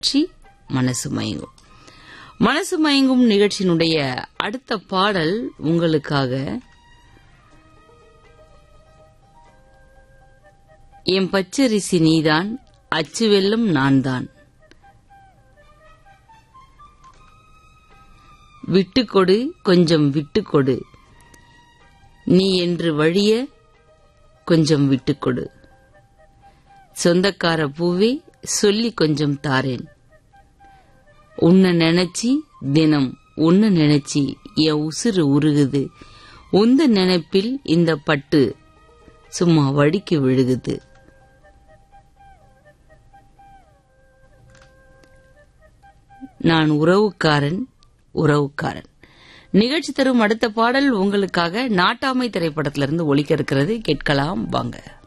நிகழ்ச்சி மனசு மயங்கும் மனசு மயங்கும் நிகழ்ச்சியினுடைய அடுத்த பாடல் உங்களுக்காக என் பச்சரிசி நீதான் அச்சு வெல்லும் நான்தான் விட்டுக்கொடு கொஞ்சம் விட்டுக்கொடு நீ என்று வழிய கொஞ்சம் விட்டுக்கொடு சொந்தக்கார பூவே சொல்லி கொஞ்சம் தாரேன் உன்னை நினைச்சி தினம் உன்னை நினைச்சி என் உசுறு உருகுது உந்த நினைப்பில் இந்த பட்டு சும்மா வடிக்கு விழுகுது நான் உறவுக்காரன் உறவுக்காரன் நிகழ்ச்சி தரும் அடுத்த பாடல் உங்களுக்காக நாட்டாமை திரைப்படத்திலிருந்து ஒலிக்க இருக்கிறது கேட்கலாம் வாங்க